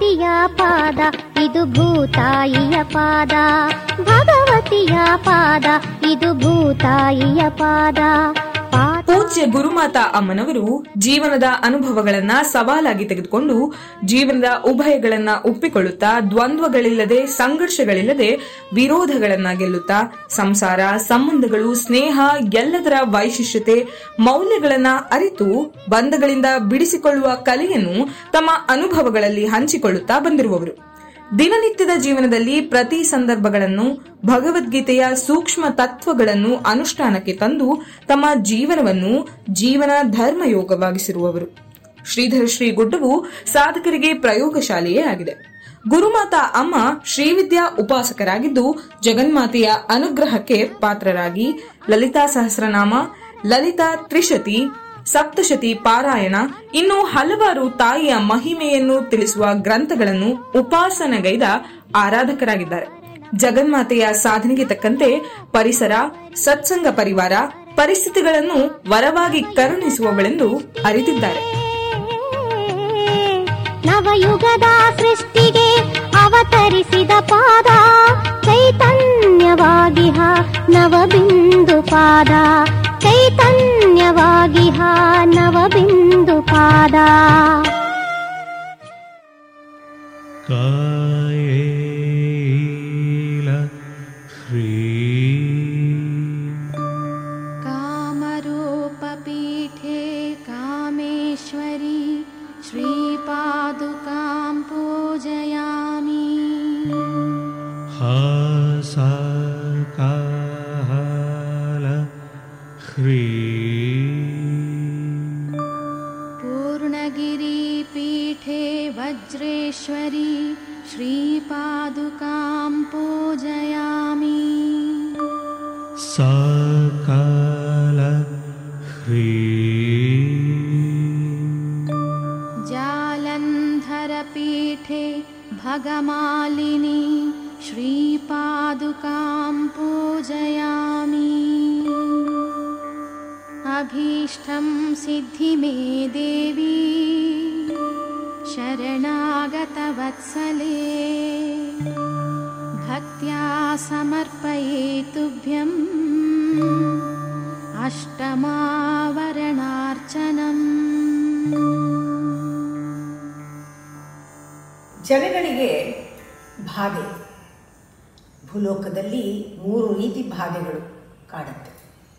ಭಗವತಿಯ ಪಾದ ಇದು ಭೂತಾಯಿಯ ಪಾದ ಭಗವತಿಯ ಪಾದ ಇದು ಭೂತಾಯಿಯ ಪಾದ ಪಾದ ಪೂಜ್ಯ ಗುರುಮಾತಾ ಅಮ್ಮನವರು ಜೀವನದ ಅನುಭವಗಳನ್ನ ಸವಾಲಾಗಿ ತೆಗೆದುಕೊಂಡು ಜೀವನದ ಉಭಯಗಳನ್ನ ಒಪ್ಪಿಕೊಳ್ಳುತ್ತಾ ದ್ವಂದ್ವಗಳಿಲ್ಲದೆ ಸಂಘರ್ಷಗಳಿಲ್ಲದೆ ವಿರೋಧಗಳನ್ನ ಗೆಲ್ಲುತ್ತಾ ಸಂಸಾರ ಸಂಬಂಧಗಳು ಸ್ನೇಹ ಎಲ್ಲದರ ವೈಶಿಷ್ಟ್ಯತೆ ಮೌಲ್ಯಗಳನ್ನ ಅರಿತು ಬಂಧಗಳಿಂದ ಬಿಡಿಸಿಕೊಳ್ಳುವ ಕಲೆಯನ್ನು ತಮ್ಮ ಅನುಭವಗಳಲ್ಲಿ ಹಂಚಿಕೊಳ್ಳುತ್ತಾ ಬಂದಿರುವವರು ದಿನನಿತ್ಯದ ಜೀವನದಲ್ಲಿ ಪ್ರತಿ ಸಂದರ್ಭಗಳನ್ನು ಭಗವದ್ಗೀತೆಯ ಸೂಕ್ಷ್ಮ ತತ್ವಗಳನ್ನು ಅನುಷ್ಠಾನಕ್ಕೆ ತಂದು ತಮ್ಮ ಜೀವನವನ್ನು ಜೀವನ ಧರ್ಮಯೋಗವಾಗಿಸಿರುವವರು ಶ್ರೀಧರ ಶ್ರೀ ಗುಡ್ಡವು ಸಾಧಕರಿಗೆ ಪ್ರಯೋಗಶಾಲೆಯೇ ಆಗಿದೆ ಗುರುಮಾತಾ ಅಮ್ಮ ಶ್ರೀವಿದ್ಯಾ ಉಪಾಸಕರಾಗಿದ್ದು ಜಗನ್ಮಾತೆಯ ಅನುಗ್ರಹಕ್ಕೆ ಪಾತ್ರರಾಗಿ ಲಲಿತಾ ಸಹಸ್ರನಾಮ ಲಲಿತಾ ತ್ರಿಶತಿ ಸಪ್ತಶತಿ ಪಾರಾಯಣ ಇನ್ನು ಹಲವಾರು ತಾಯಿಯ ಮಹಿಮೆಯನ್ನು ತಿಳಿಸುವ ಗ್ರಂಥಗಳನ್ನು ಉಪಾಸನೆಗೈದ ಆರಾಧಕರಾಗಿದ್ದಾರೆ ಜಗನ್ಮಾತೆಯ ಸಾಧನೆಗೆ ತಕ್ಕಂತೆ ಪರಿಸರ ಸತ್ಸಂಗ ಪರಿವಾರ ಪರಿಸ್ಥಿತಿಗಳನ್ನು ವರವಾಗಿ ಕರುಣಿಸುವವಳೆಂದು ಅರಿತಿದ್ದಾರೆ ನವಯುಗದ ಸೃಷ್ಟಿಗೆ ಅವತರಿಸಿದ ಪಾದ ಚೈತನ್ಯವಾಗಿಹ ನವಬಿಂದು ಪಾದ ಚೈತನ್ಯವಾಗಿಹ ನವಬಿಂದು ಪಾದ कायेल ह्रीं कामरूपपीठे कामेश्वरी श्रीपादुकां पूजयामि हासाकाल ह्रीं पूर्णगिरिपीठे वज्रेश्वरी श्रीपादुकां पूजयामि सकाल ह्रीं जालन्धरपीठे भगमालिनी श्रीपादुकां पूजयामि अभीष्टं सिद्धि मे देवी शरणागतवत्सले भक्त्या समर्पये तुभ्यम् अष्टमावरणार्चनम् ಜನಗಳಿಗೆ ಬಾಧೆ ಭೂಲೋಕದಲ್ಲಿ ಮೂರು ರೀತಿ ಬಾಧೆಗಳು ಕಾಡುತ್ತೆ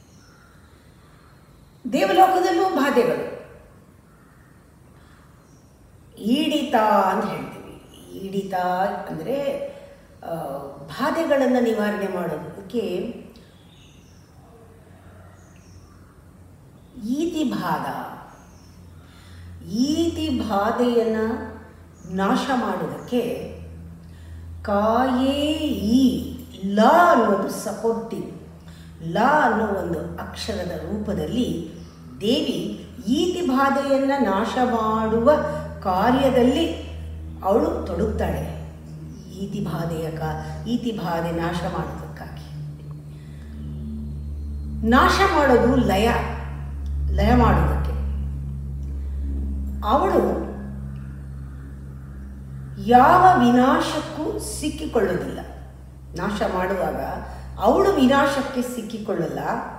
ದೇವಲೋಕದಲ್ಲೂ ಬಾಧೆಗಳು ಈಡಿತ ಅಂತ ಹೇಳ್ತೀವಿ ಈಡಿತ ಅಂದರೆ ಬಾಧೆಗಳನ್ನು ನಿವಾರಣೆ ಮಾಡೋದಕ್ಕೆ ಈತಿ ಬಾಧ ಈತಿ ಬಾಧೆಯನ್ನು ನಾಶ ಮಾಡೋದಕ್ಕೆ ಕಾಯೇ ಈ ಲ ಅನ್ನೋದು ಸಪೋರ್ಟಿವ್ ಲ ಅನ್ನೋ ಒಂದು ಅಕ್ಷರದ ರೂಪದಲ್ಲಿ ದೇವಿ ಈತಿ ಬಾಧೆಯನ್ನು ನಾಶ ಮಾಡುವ ಕಾರ್ಯದಲ್ಲಿ ಅವಳು ತೊಡಗ್ತಾಳೆ ಈತಿ ಬಾಧೆಯ ಕಾ ಈತಿ ಬಾಧೆ ನಾಶ ಮಾಡೋದಕ್ಕಾಗಿ ನಾಶ ಮಾಡೋದು ಲಯ ಲಯ ಮಾಡೋದಕ್ಕೆ ಅವಳು ಯಾವ ವಿನಾಶಕ್ಕೂ ಸಿಕ್ಕಿಕೊಳ್ಳೋದಿಲ್ಲ ನಾಶ ಮಾಡುವಾಗ ಅವಳು ವಿನಾಶಕ್ಕೆ ಸಿಕ್ಕಿಕೊಳ್ಳಲ್ಲ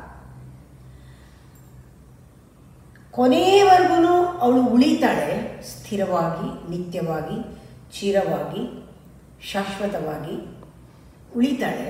ಕೊನೆಯವರೆಗೂ ಅವಳು ಉಳಿತಾಳೆ ಸ್ಥಿರವಾಗಿ ನಿತ್ಯವಾಗಿ ಚಿರವಾಗಿ ಶಾಶ್ವತವಾಗಿ ಉಳಿತಾಳೆ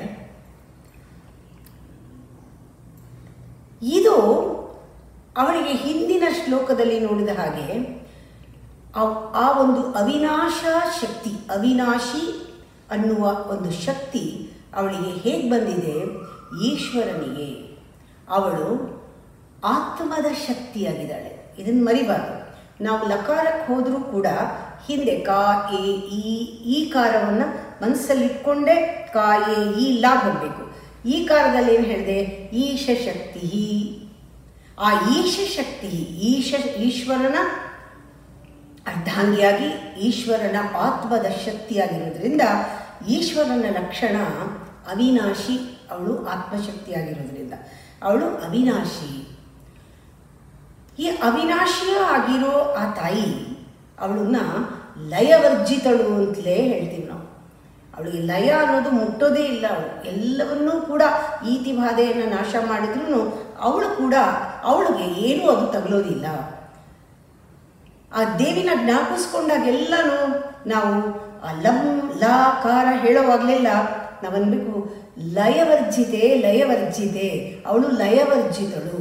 ಇದು ಅವಳಿಗೆ ಹಿಂದಿನ ಶ್ಲೋಕದಲ್ಲಿ ನೋಡಿದ ಹಾಗೆ ಆ- ಆ ಒಂದು ಅವಿನಾಶ ಶಕ್ತಿ ಅವಿನಾಶಿ ಅನ್ನುವ ಒಂದು ಶಕ್ತಿ ಅವಳಿಗೆ ಹೇಗೆ ಬಂದಿದೆ ಈಶ್ವರನಿಗೆ ಅವಳು ಆತ್ಮದ ಶಕ್ತಿಯಾಗಿದ್ದಾಳೆ ಇದನ್ನು ಮರಿಬಾರ್ದು ನಾವು ಲಕಾರಕ್ಕೆ ಹೋದರೂ ಕೂಡ ಹಿಂದೆ ಕಾ ಎ ಈ ಈ ಕಾರವನ್ನು ಮನಸ್ಸಲ್ಲಿಟ್ಕೊಂಡೇ ಕಾ ಎ ಈ ಲಾ ಹೋಗಬೇಕು ಈ ಕಾರದಲ್ಲಿ ಏನು ಹೇಳಿದೆ ಈಶ ಶಕ್ತಿ ಆ ಈಶ ಶಕ್ತಿ ಈಶ ಈಶ್ವರನ ಅರ್ಧಾಂಗಿಯಾಗಿ ಈಶ್ವರನ ಆತ್ಮದ ಶಕ್ತಿಯಾಗಿರೋದ್ರಿಂದ ಈಶ್ವರನ ಲಕ್ಷಣ ಅವಿನಾಶಿ ಅವಳು ಆತ್ಮಶಕ್ತಿಯಾಗಿರೋದ್ರಿಂದ ಅವಳು ಅವಿನಾಶಿ ಈ ಅವಿನಾಶಿಯ ಆಗಿರೋ ಆ ತಾಯಿ ಅವಳನ್ನ ಲಯವರ್ಜಿತಳು ಅಂತಲೇ ಹೇಳ್ತೀವಿ ನಾವು ಅವಳಿಗೆ ಲಯ ಅನ್ನೋದು ಮುಟ್ಟೋದೇ ಇಲ್ಲ ಅವಳು ಎಲ್ಲವನ್ನೂ ಕೂಡ ಈತಿ ಬಾಧೆಯನ್ನು ನಾಶ ಮಾಡಿದ್ರು ಅವಳು ಕೂಡ ಅವಳಿಗೆ ಏನೂ ಅದು ತಗಲೋದಿಲ್ಲ ಆ ದೇವಿನ ಜ್ಞಾಪಿಸ್ಕೊಂಡಾಗೆಲ್ಲನೂ ನಾವು ಆ ಲಂ ಲಾಕಾರ ಹೇಳೋವಾಗಲೆಲ್ಲ ನಾವು ಅನ್ಬೇಕು ಲಯವರ್ಜಿತೆ ಲಯವರ್ಜಿತೆ ಅವಳು ಲಯವರ್ಜಿತಳು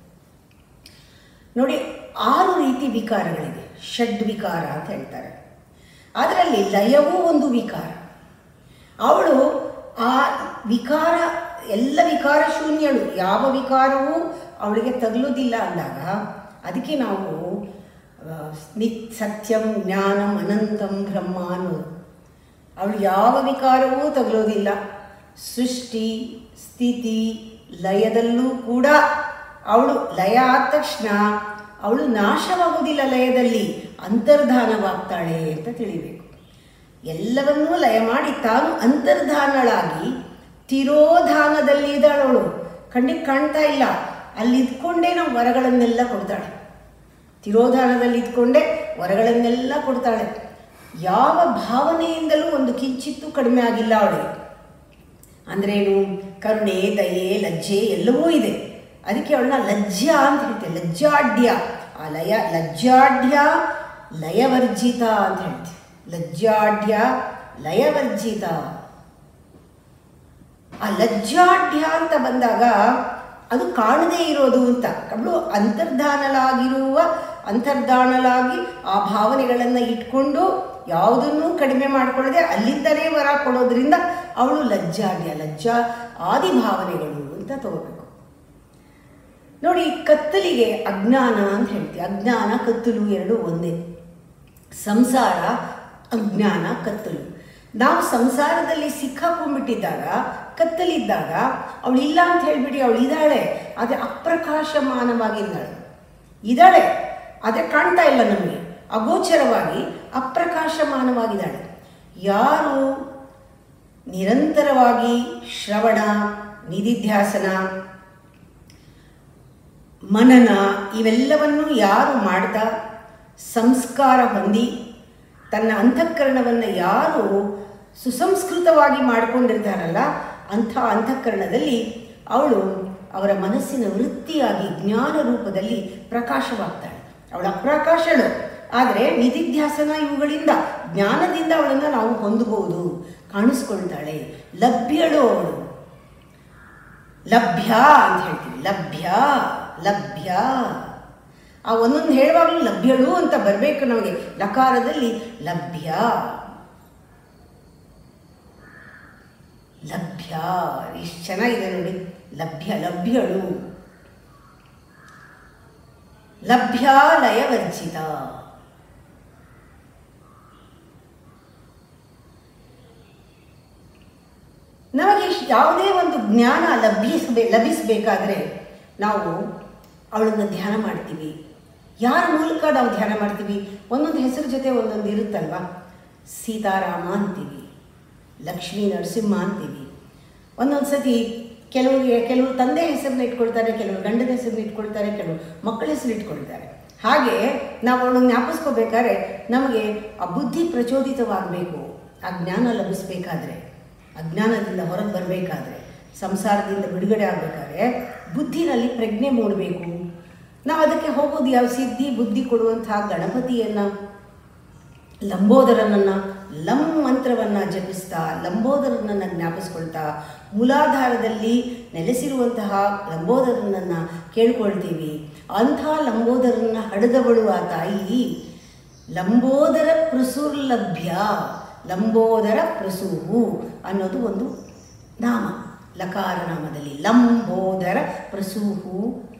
ನೋಡಿ ಆರು ರೀತಿ ವಿಕಾರಗಳಿದೆ ಷಡ್ ವಿಕಾರ ಅಂತ ಹೇಳ್ತಾರೆ ಅದರಲ್ಲಿ ಲಯವೂ ಒಂದು ವಿಕಾರ ಅವಳು ಆ ವಿಕಾರ ಎಲ್ಲ ವಿಕಾರ ಶೂನ್ಯಳು ಯಾವ ವಿಕಾರವೂ ಅವಳಿಗೆ ತಗಲುವುದಿಲ್ಲ ಅಂದಾಗ ಅದಕ್ಕೆ ನಾವು ಆ, ನಿತ್ ಸತ್ಯಂ ಜ್ಞಾನಂ ಅನಂತಂ ಬ್ರಹ್ಮ ಅನ್ನೋದು ಅವಳು ಯಾವ ವಿಕಾರವೂ ತಗಲೋದಿಲ್ಲ ಸೃಷ್ಟಿ ಸ್ಥಿತಿ ಲಯದಲ್ಲೂ ಕೂಡ ಅವಳು ಲಯ ಆದ ತಕ್ಷಣ ಅವಳು ನಾಶವಾಗುವುದಿಲ್ಲ ಲಯದಲ್ಲಿ ಅಂತರ್ಧಾನವಾಗ್ತಾಳೆ ಅಂತ ತಿಳಿಬೇಕು ಎಲ್ಲವನ್ನೂ ಲಯ ಮಾಡಿ ತಾನು ಅಂತರ್ಧಾನಳಾಗಿ ತಿರೋಧಾನದಲ್ಲಿ ಇದ್ದಾಳವಳು ಕಣ್ಣಿಗೆ ಕಾಣ್ತಾ ಇಲ್ಲ ಅಲ್ಲಿ ಇದ್ಕೊಂಡೇ ನಾವು ವರಗಳನ್ನೆಲ್ಲ ಕೊಡ್ತಾಳೆ ತಿರೋಧಾನದಲ್ಲಿ ಇದ್ಕೊಂಡೇ ವರಗಳನ್ನೆಲ್ಲ ಕೊಡ್ತಾಳೆ ಯಾವ ಭಾವನೆಯಿಂದಲೂ ಒಂದು ಕಿಂಚಿತ್ತೂ ಕಡಿಮೆ ಆಗಿಲ್ಲ ಅವಳಿಗೆ ಅಂದ್ರೇನು ಕರುಣೆ ದಯೆ ಲಜ್ಜೆ ಎಲ್ಲವೂ ಇದೆ ಅದಕ್ಕೆ ಅವಳನ್ನ ಲಜ್ಜಾ ಅಂತ ಹೇಳ್ತೇವೆ ಲಜ್ಜಾಢ್ಯ ಆ ಲಯ ಲಜ್ಜಾಢ್ಯ ಲಯವರ್ಜಿತ ಅಂತ ಹೇಳ್ತೀವಿ ಲಜ್ಜಾಢ್ಯ ಲಯವರ್ಜಿತ ಆ ಲಜ್ಜಾಢ್ಯ ಅಂತ ಬಂದಾಗ ಅದು ಕಾಣದೇ ಇರೋದು ಅಂತ ಅವಳು ಅಂತರ್ಧಾನಲಾಗಿರುವ ಅಂತರ್ಧಾನಲಾಗಿ ಆ ಭಾವನೆಗಳನ್ನು ಇಟ್ಕೊಂಡು ಯಾವುದನ್ನೂ ಕಡಿಮೆ ಮಾಡಿಕೊಳ್ಳದೆ ಅಲ್ಲಿಂದಲೇ ವರ ಕೊಡೋದ್ರಿಂದ ಅವಳು ಲಜ್ಜಾಢ್ಯ ಲಜ್ಜಾ ಆದಿ ಭಾವನೆಗಳು ಅಂತ ತಗೋಬೇಕು ನೋಡಿ ಕತ್ತಲಿಗೆ ಅಜ್ಞಾನ ಅಂತ ಹೇಳ್ತೀವಿ ಅಜ್ಞಾನ ಕತ್ತಲು ಎರಡು ಒಂದೇ ಸಂಸಾರ ಅಜ್ಞಾನ ಕತ್ತಲು ನಾವು ಸಂಸಾರದಲ್ಲಿ ಸಿಕ್ಕಾಕೊಂಡ್ಬಿಟ್ಟಿದ್ದಾಗ ಕತ್ತಲಿದ್ದಾಗ ಅವಳು ಇಲ್ಲ ಅಂತ ಹೇಳ್ಬಿಡಿ ಅವಳು ಇದ್ದಾಳೆ ಆದರೆ ಅಪ್ರಕಾಶಮಾನವಾಗಿದ್ದಾಳೆ ಇದ್ದಾಳೆ ಆದರೆ ಕಾಣ್ತಾ ಇಲ್ಲ ನಮಗೆ ಅಗೋಚರವಾಗಿ ಅಪ್ರಕಾಶಮಾನವಾಗಿದ್ದಾಳೆ ಯಾರು ನಿರಂತರವಾಗಿ ಶ್ರವಣ ನಿಧಿಧ್ಯಾಸನ ಮನನ ಇವೆಲ್ಲವನ್ನು ಯಾರು ಮಾಡ್ತಾ ಸಂಸ್ಕಾರ ಹೊಂದಿ ತನ್ನ ಅಂತಃಕರಣವನ್ನು ಯಾರು ಸುಸಂಸ್ಕೃತವಾಗಿ ಮಾಡಿಕೊಂಡಿರ್ತಾರಲ್ಲ ಅಂಥ ಅಂತಃಕರಣದಲ್ಲಿ ಅವಳು ಅವರ ಮನಸ್ಸಿನ ವೃತ್ತಿಯಾಗಿ ಜ್ಞಾನ ರೂಪದಲ್ಲಿ ಪ್ರಕಾಶವಾಗ್ತಾಳೆ ಅವಳ ಅಪ್ರಕಾಶಳು ಆದರೆ ನಿಧಿಧ್ಯಾಸನ ಇವುಗಳಿಂದ ಜ್ಞಾನದಿಂದ ಅವಳನ್ನು ನಾವು ಹೊಂದಬಹುದು ಕಾಣಿಸ್ಕೊಳ್ತಾಳೆ ಲಭ್ಯಳು ಅವಳು ಲಭ್ಯ ಅಂತ ಹೇಳ್ತೀವಿ ಲಭ್ಯ ಲಭ್ಯ ಆ ಒಂದೊಂದು ಹೇಳುವಾಗಲೂ ಲಭ್ಯಳು ಅಂತ ಬರಬೇಕು ನಮಗೆ ಲಕಾರದಲ್ಲಿ ಲಭ್ಯ ಲಭ್ಯ ಎಷ್ಟು ಚೆನ್ನಾಗಿದೆ ನೋಡಿ ಲಭ್ಯ ಲಭ್ಯಳು ಲಭ್ಯ ಲಯವರ್ಜಿತ ನಮಗೆ ಯಾವುದೇ ಒಂದು ಜ್ಞಾನ ಲಭಿಸಬೇ ಲಭಿಸಬೇಕಾದ್ರೆ ನಾವು ಅವಳನ್ನು ಧ್ಯಾನ ಮಾಡ್ತೀವಿ ಯಾರ ಮೂಲಕ ನಾವು ಧ್ಯಾನ ಮಾಡ್ತೀವಿ ಒಂದೊಂದು ಹೆಸರು ಜೊತೆ ಒಂದೊಂದು ಇರುತ್ತಲ್ವಾ ಸೀತಾರಾಮ ಅಂತೀವಿ ಲಕ್ಷ್ಮೀ ನರಸಿಂಹ ಅಂತೀವಿ ಒಂದೊಂದು ಸತಿ ಕೆಲವರಿಗೆ ಕೆಲವರು ತಂದೆ ಹೆಸರನ್ನ ಇಟ್ಕೊಳ್ತಾರೆ ಕೆಲವರು ಗಂಡನ ಹೆಸರನ್ನ ಇಟ್ಕೊಳ್ತಾರೆ ಕೆಲವರು ಮಕ್ಕಳ ಹೆಸರು ಇಟ್ಕೊಳ್ತಾರೆ ಹಾಗೆ ನಾವು ಅವಳನ್ನು ಜ್ಞಾಪಿಸ್ಕೋಬೇಕಾದ್ರೆ ನಮಗೆ ಆ ಬುದ್ಧಿ ಪ್ರಚೋದಿತವಾಗಬೇಕು ಆ ಜ್ಞಾನ ಲಭಿಸ್ಬೇಕಾದ್ರೆ ಅಜ್ಞಾನದಿಂದ ಹೊರಗೆ ಬರಬೇಕಾದ್ರೆ ಸಂಸಾರದಿಂದ ಬಿಡುಗಡೆ ಆಗಬೇಕಾದ್ರೆ ಬುದ್ಧಿನಲ್ಲಿ ಪ್ರಜ್ಞೆ ಮೂಡಬೇಕು ನಾವು ಅದಕ್ಕೆ ಹೋಗೋದು ಯಾವ ಸಿದ್ಧಿ ಬುದ್ಧಿ ಕೊಡುವಂತಹ ಗಣಪತಿಯನ್ನು ಲಂಬೋದರನನ್ನು ಲಂ ಮಂತ್ರವನ್ನು ಜಪಿಸ್ತಾ ಲಂಬೋದರನನ್ನು ಜ್ಞಾಪಿಸ್ಕೊಳ್ತಾ ಮೂಲಾಧಾರದಲ್ಲಿ ನೆಲೆಸಿರುವಂತಹ ಲಂಬೋದರನನ್ನು ಕೇಳ್ಕೊಳ್ತೀವಿ ಅಂಥ ಲಂಬೋದರನ್ನ ಹಡೆದವಳು ಆ ತಾಯಿ ಲಂಬೋದರ ಪ್ರಸುರ್ಲಭ್ಯ ಲಂಬೋದರ ಪ್ರಸೂಹು ಅನ್ನೋದು ಒಂದು ನಾಮ ಲಕಾರ ನಾಮದಲ್ಲಿ ಲಂಬೋದರ ಪ್ರಸೂಹು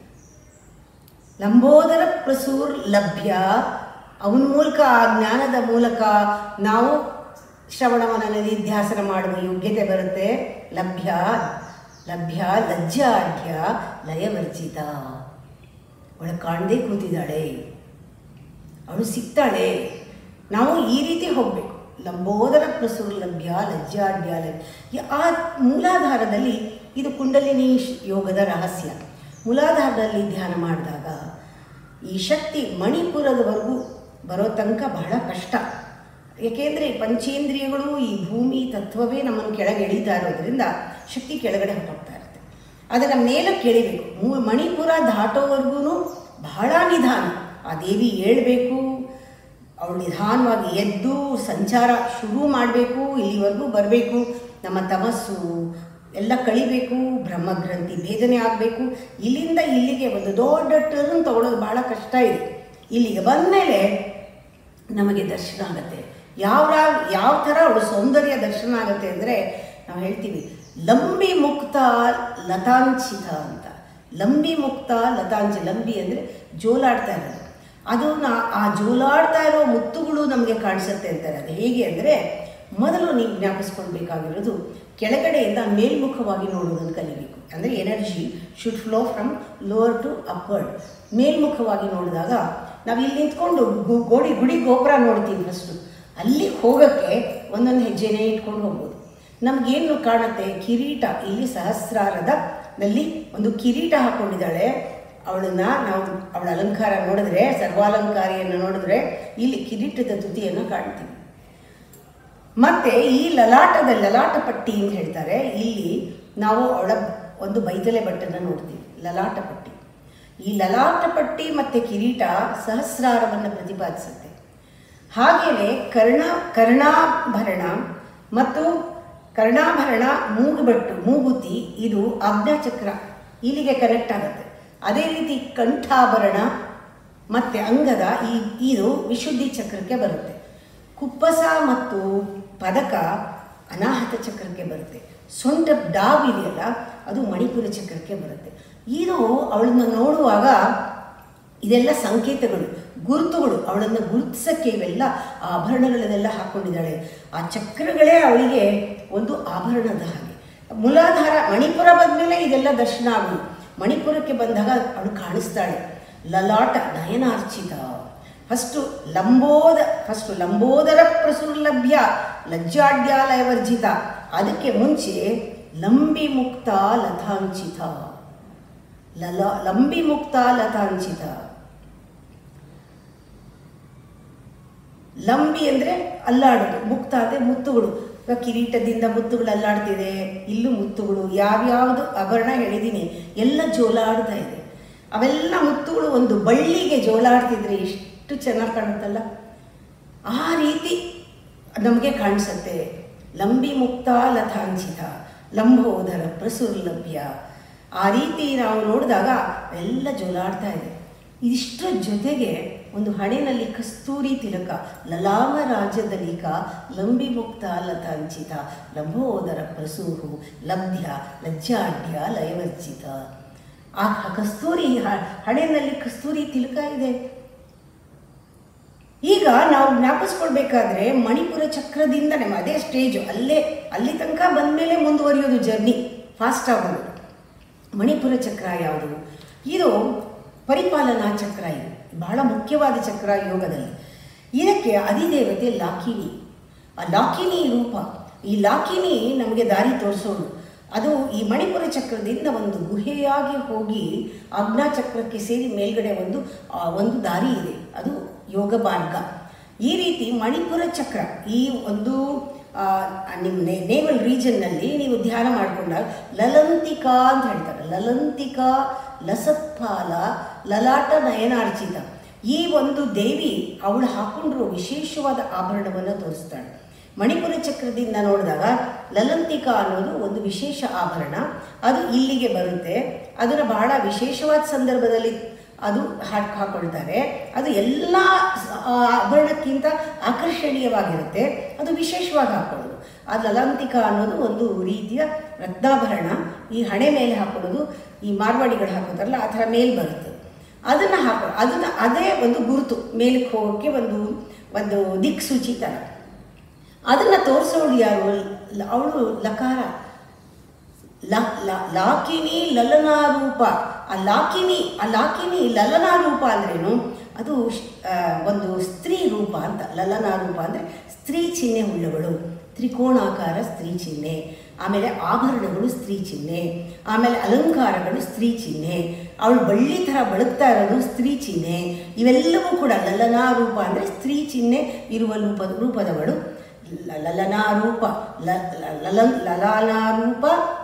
ಲಂಬೋದರ ಪ್ರಸೂರ್ ಲಭ್ಯ ಅವನ ಮೂಲಕ ಆ ಜ್ಞಾನದ ಮೂಲಕ ನಾವು ಶ್ರವಣವನ ನಿಧ್ಯಾಸನ ಮಾಡುವ ಯೋಗ್ಯತೆ ಬರುತ್ತೆ ಲಭ್ಯ ಲಭ್ಯ ಲಜ್ಜಾಢ್ಯ ಲಯವರ್ಜಿತ ಅವಳು ಕಾಣದೇ ಕೂತಿದ್ದಾಳೆ ಅವಳು ಸಿಗ್ತಾಳೆ ನಾವು ಈ ರೀತಿ ಹೋಗಬೇಕು ಲಂಬೋದರ ಪ್ರಸುರ ಲಭ್ಯ ಲಜ್ಜಾಢ್ಯ ಲಭ್ಯ ಆ ಮೂಲಾಧಾರದಲ್ಲಿ ಇದು ಕುಂಡಲಿನಿ ಶ್- ಯೋಗದ ರಹಸ್ಯ ಮೂಲಾಧಾರದಲ್ಲಿ ಧ್ಯಾನ ಮಾಡಿದಾಗ ಈ ಶಕ್ತಿ ಮಣಿಪುರದವರೆಗೂ ಬರೋ ತನಕ ಬಹಳ ಕಷ್ಟ ಏಕೆಂದರೆ ಪಂಚೇಂದ್ರಿಯಗಳು ಈ ಭೂಮಿ ತತ್ವವೇ ನಮ್ಮನ್ನು ಕೆಳಗೆ ಎಳೀತಾ ಇರೋದ್ರಿಂದ ಶಕ್ತಿ ಕೆಳಗಡೆ ಹೊರಟೋಗ್ತಾ ಇರುತ್ತೆ ಅದನ್ನು ಮೇಲಕ್ಕೆ ಎಳಿಬೇಕು ಮೂ- ಮಣಿಪುರ ದಾಟೋವರೆಗೂ ಬಹಳ ನಿಧಾನ ಆ ದೇವಿ ಏಳಬೇಕು ಅವಳು ನಿಧಾನವಾಗಿ ಎದ್ದು ಸಂಚಾರ ಶುರು ಮಾಡಬೇಕು ಇಲ್ಲಿವರೆಗೂ ಬರಬೇಕು ನಮ್ಮ ತಮಸ್ಸು ಎಲ್ಲ ಕಳಿಬೇಕು ಬ್ರಹ್ಮಗ್ರಂಥಿ ಭೇದನೆ ಆಗಬೇಕು ಇಲ್ಲಿಂದ ಇಲ್ಲಿಗೆ ಒಂದು ದೊಡ್ಡ ಟರ್ನ್ ತಗೊಳ್ಳೋದು ಭಾಳ ಕಷ್ಟ ಇದೆ ಇಲ್ಲಿಗೆ ಬಂದಮೇಲೆ ನಮಗೆ ದರ್ಶನ ಆಗುತ್ತೆ ಯಾವ ಯಾವ ಥರ ಅವಳು ಸೌಂದರ್ಯ ದರ್ಶನ ಆಗುತ್ತೆ ಅಂದರೆ ನಾವು ಹೇಳ್ತೀವಿ ಲಂಬಿ ಮುಕ್ತ ಲತಾಂಚಿತ ಅಂತ ಲಂಬಿ ಮುಕ್ತ ಲತಾಂಚಿ ಲಂಬಿ ಅಂದರೆ ಜೋಲಾಡ್ತಾ ಇರೋದು ಅದು ನಾ ಆ ಜೋಲಾಡ್ತಾ ಇರೋ ಮುತ್ತುಗಳು ನಮಗೆ ಕಾಣಿಸುತ್ತೆ ಅಂತಾರೆ ಅದು ಹೇಗೆ ಅಂದರೆ ಮೊದಲು ನೀವು ಜ್ಞಾಪಿಸ್ಕೊಳ್ಬೇಕಾಗಿರೋದು ಕೆಳಗಡೆಯಿಂದ ಮೇಲ್ಮುಖವಾಗಿ ನೋಡುವುದನ್ನು ಕಲಿಬೇಕು ಅಂದರೆ energy should flow from lower to upward ಮೇಲ್ಮುಖವಾಗಿ ನೋಡಿದಾಗ ನಾವು ಇಲ್ಲಿ ನಿಂತ್ಕೊಂಡು ಗು- ಗೋಡಿ ಗುಡಿ ಗೋಪುರ ನೋಡ್ತೀವಿ ಫಸ್ಟು ಅಲ್ಲಿಗೆ ಹೋಗೋಕ್ಕೆ ಒಂದೊಂದು ಹೆಜ್ಜೆನೇ ಇಟ್ಕೊಂಡು ಹೋಗ್ಬೋದು ನಮಗೇನು ಕಾಣುತ್ತೆ ಕಿರೀಟ ಇಲ್ಲಿ ಸಹಸ್ರಾರದ ನಲ್ಲಿ ಒಂದು ಕಿರೀಟ ಹಾಕ್ಕೊಂಡಿದ್ದಾಳೆ ಅವಳನ್ನ ನಾವು ಅವಳ ಅಲಂಕಾರ ನೋಡಿದ್ರೆ ಸರ್ವಾಲಂಕಾರಿಯನ್ನು ನೋಡಿದ್ರೆ ಇಲ್ಲಿ ಕಿರೀಟದ ತುದಿಯನ್ನು ಕಾಣ್ತೀವಿ ಮತ್ತೆ ಈ ಲಲಾಟದ ಲಲಾಟ ಪಟ್ಟಿ ಅಂತ ಹೇಳ್ತಾರೆ ಇಲ್ಲಿ ನಾವು ಅವಳ ಒಂದು ಬೈತಲೆ ಬಟ್ಟನ್ನು ನೋಡ್ತೀವಿ ಲಲಾಟ ಪಟ್ಟಿ ಈ ಲಲಾಟ ಪಟ್ಟಿ ಮತ್ತು ಕಿರೀಟ ಸಹಸ್ರಾರವನ್ನು ಪ್ರತಿಪಾದಿಸುತ್ತೆ ಹಾಗೆಯೇ ಕರ್ಣ ಕರ್ಣಾಭರಣ ಮತ್ತು ಕರ್ಣಾಭರಣ ಮೂಗುಬಟ್ಟು ಮೂಗುತಿ ಇದು ಆಜ್ಞಾಚಕ್ರ ಇಲ್ಲಿಗೆ ಕನೆಕ್ಟ್ ಆಗುತ್ತೆ ಅದೇ ರೀತಿ ಕಂಠಾಭರಣ ಮತ್ತು ಅಂಗದ ಈ ಇದು ವಿಶುದ್ಧಿ ಚಕ್ರಕ್ಕೆ ಬರುತ್ತೆ ಕುಪ್ಪಸ ಮತ್ತು ಪದಕ ಅನಾಹತ ಚಕ್ರಕ್ಕೆ ಬರುತ್ತೆ ಸೊಂಟ ಡಾಬ್ ಇದೆಯಲ್ಲ ಅದು ಮಣಿಪುರ ಚಕ್ರಕ್ಕೆ ಬರುತ್ತೆ ಇದು ಅವಳನ್ನು ನೋಡುವಾಗ ಇದೆಲ್ಲ ಸಂಕೇತಗಳು ಗುರುತುಗಳು ಅವಳನ್ನು ಗುರುತಿಸಕ್ಕೆ ಇವೆಲ್ಲ ಆ ಆಭರಣಗಳನ್ನೆಲ್ಲ ಹಾಕ್ಕೊಂಡಿದ್ದಾಳೆ ಆ ಚಕ್ರಗಳೇ ಅವಳಿಗೆ ಒಂದು ಆಭರಣದ ಹಾಗೆ ಮೂಲಾಧಾರ ಮಣಿಪುರ ಬಂದಮೇಲೆ ಇದೆಲ್ಲ ದರ್ಶನ ಆಗೋದು ಮಣಿಪುರಕ್ಕೆ ಬಂದಾಗ ಅವಳು ಕಾಣಿಸ್ತಾಳೆ ಲಲಾಟ ನಯನಾರ್ಚಿತ ಫಸ್ಟು ಲಂಬೋದ ಫಸ್ಟು ಲಂಬೋದರ ಪ್ರಸುರ್ಲಭ್ಯ ಲಜ್ಜಾಡ್ಯಾಲಯವರ್ಜಿತ ಅದಕ್ಕೆ ಮುಂಚೆ ಲಂಬಿ ಮುಕ್ತ ಲತಾಂಚಿತ ಲಲ ಲಂಬಿ ಮುಕ್ತ ಲತಾಂಚಿತ ಲಂಬಿ ಅಂದರೆ ಅಲ್ಲಾಡೋದು ಮುಕ್ತ ಅಂದರೆ ಮುತ್ತುಗಳು ಇವಾಗ ಕಿರೀಟದಿಂದ ಮುತ್ತುಗಳು ಅಲ್ಲಾಡ್ತಿದೆ ಇಲ್ಲೂ ಮುತ್ತುಗಳು ಯಾವ್ಯಾವುದು ಆಭರಣ ಹೇಳಿದ್ದೀನಿ ಎಲ್ಲ ಜೋಲಾಡ್ತಾ ಇದೆ ಅವೆಲ್ಲ ಮುತ್ತುಗಳು ಒಂದು ಬಳ್ಳಿಗೆ ಜೋಲಾಡ್ತಿದ್ರೆ ಎಷ್ಟು ಚೆನ್ನಾಗಿ ಕಾಣುತ್ತಲ್ಲ ಆ ರೀತಿ ನಮಗೆ ಕಾಣಿಸುತ್ತೆ ಲಂಬಿ ಮುಕ್ತ ಲತಾಂಚಿತ ಲಂಬೋದರ ಪ್ರಸುರ್ಲಭ್ಯ ಆ ರೀತಿ ನಾವು ನೋಡಿದಾಗ ಎಲ್ಲ ಜೋಲಾಡ್ತಾ ಇದೆ ಇದಿಷ್ಟರ ಜೊತೆಗೆ ಒಂದು ಹಣೆಯಲ್ಲಿ ಕಸ್ತೂರಿ ತಿಲಕ ಲಲಾಮ ರಾಜ್ಯದಲಿಕ ಲಂಬಿ ಮುಕ್ತ ಲತಾಂಚಿತ ಲಂಬೋದರ ಪ್ರಸೂಹು ಲಭ್ಯ ಲಜ್ಜಾಢ್ಯ ಲಯವರ್ಜಿತ ಆ ಕಸ್ತೂರಿ ಹ- ಹಣೆಯಲ್ಲಿ ಕಸ್ತೂರಿ ತಿಲಕ ಇದೆ ಈಗ ನಾವು ಜ್ಞಾಪಿಸ್ಕೊಳ್ಬೇಕಾದ್ರೆ ಮಣಿಪುರ ಚಕ್ರದಿಂದ ನಮ್ಮ ಅದೇ ಸ್ಟೇಜು ಅಲ್ಲೇ ಅಲ್ಲಿ ತನಕ ಬಂದಮೇಲೆ ಮುಂದುವರಿಯೋದು ಜರ್ನಿ ಫಾಸ್ಟ್ ಆಗೋದು ಮಣಿಪುರ ಚಕ್ರ ಯಾವುದು ಇದು ಪರಿಪಾಲನಾ ಚಕ್ರ ಇದು ಬಹಳ ಮುಖ್ಯವಾದ ಚಕ್ರ ಯೋಗದಲ್ಲಿ ಇದಕ್ಕೆ ಅಧಿದೇವತೆ ಲಾಕಿನಿ ಆ ಲಾಕಿನಿ ರೂಪ ಈ ಲಾಕಿನಿ ನಮಗೆ ದಾರಿ ತೋರಿಸೋಳು ಅದು ಈ ಮಣಿಪುರ ಚಕ್ರದಿಂದ ಒಂದು ಗುಹೆಯಾಗಿ ಹೋಗಿ ಆಜ್ಞಾ ಚಕ್ರಕ್ಕೆ ಸೇರಿ ಮೇಲ್ಗಡೆ ಒಂದು ಆ, ಒಂದು ದಾರಿ ಇದೆ ಅದು ಯೋಗ ಮಾರ್ಗ ಈ ರೀತಿ ಮಣಿಪುರ ಚಕ್ರ ಈ ಒಂದು ಆ, ನಿಮ್ಮ ನೇ ನೇವಲ್ ರೀಜನ್ನಲ್ಲಿ ನೀವು ಧ್ಯಾನ ಮಾಡಿಕೊಂಡಾಗ ಲಲಂತಿಕಾ ಅಂತ ಹೇಳ್ತಾರೆ ಲಲಂತಿಕಾ ಲಸತ್ಪಾಲ ಲಲಾಟ ನಯನಾರ್ಚಿತ ಈ ಒಂದು ದೇವಿ ಅವಳು ಹಾಕೊಂಡಿರೋ ವಿಶೇಷವಾದ ಆಭರಣವನ್ನು ತೋರಿಸ್ತಾಳೆ ಮಣಿಪುರ ಚಕ್ರದಿಂದ ನೋಡಿದಾಗ ಲಲಂತಿಕಾ ಅನ್ನೋದು ಒಂದು ವಿಶೇಷ ಆಭರಣ ಅದು ಇಲ್ಲಿಗೆ ಬರುತ್ತೆ ಅದನ್ನು ಬಹಳ ವಿಶೇಷವಾದ ಸಂದರ್ಭದಲ್ಲಿ ಅದು ಹಾಕಿ ಹಾಕೊಳ್ತಾರೆ ಅದು ಎಲ್ಲ ಸ- ಆ ಆಭರಣಕ್ಕಿಂತ ಆಕರ್ಷಣೀಯವಾಗಿರುತ್ತೆ ಅದು ವಿಶೇಷವಾಗಿ ಹಾಕೊಳ್ಳೋದು ಆ ಲಲಾಂತಿಕಾ ಅನ್ನೋದು ಒಂದು ರೀತಿಯ ರತ್ನಾಭರಣ ಈ ಹಣೆ ಮೇಲೆ ಹಾಕೊಳ್ಳೋದು ಈ ಮಾರ್ವಾಡಿಗಳು ಹಾಕೋತಾರಲ್ಲ ಆ ಥರ ಮೇಲೆ ಬರುತ್ತೆ ಅದನ್ನು ಹಾಕೋ ಅದನ್ನು ಅದೇ ಒಂದು ಗುರುತು ಮೇಲಕ್ಕೆ ಹೋಗೋಕ್ಕೆ ಒಂದು ಒಂದು ದಿಕ್ಸೂಚಿ ಥರ ಅದನ್ನು ತೋರಿಸೋಳು ಯಾರು ಅವಳು ಲಕಾರ ಲ- ಲ- ಲಾಕಿನಿ ಲಲನಾರೂಪ ಆ ಲಾಕಿನಿ ಆ ಲಾಕಿನಿ ಲಲನಾರೂಪ ಅಂದ್ರೇನು ಅದು ಶ್- ಆ, ಒಂದು ಸ್ತ್ರೀ ರೂಪ ಅಂತ ಲಲನಾರೂಪ ಅಂದರೆ ಸ್ತ್ರೀ ಚಿಹ್ನೆ ಉಳ್ಳವಳು ತ್ರಿಕೋಣಾಕಾರ ಸ್ತ್ರೀ ಚಿಹ್ನೆ ಆಮೇಲೆ ಆಭರಣಗಳು ಸ್ತ್ರೀ ಚಿಹ್ನೆ ಆಮೇಲೆ ಅಲಂಕಾರಗಳು ಸ್ತ್ರೀ ಚಿಹ್ನೆ ಅವಳು ಬಳ್ಳಿ ಥರ ಬಳಕ್ತಾ ಇರೋದು ಸ್ತ್ರೀ ಚಿಹ್ನೆ ಇವೆಲ್ಲವೂ ಕೂಡ ಲಲನಾ ರೂಪ ಅಂದರೆ ಸ್ತ್ರೀ ಚಿಹ್ನೆ ಇರುವ ರೂಪ ರೂಪದವಳು ಲ- ಲಲನಾ ರೂಪ ಲ- ಲ- ಲಲನ್ ಲಲಾನಾ ರೂಪ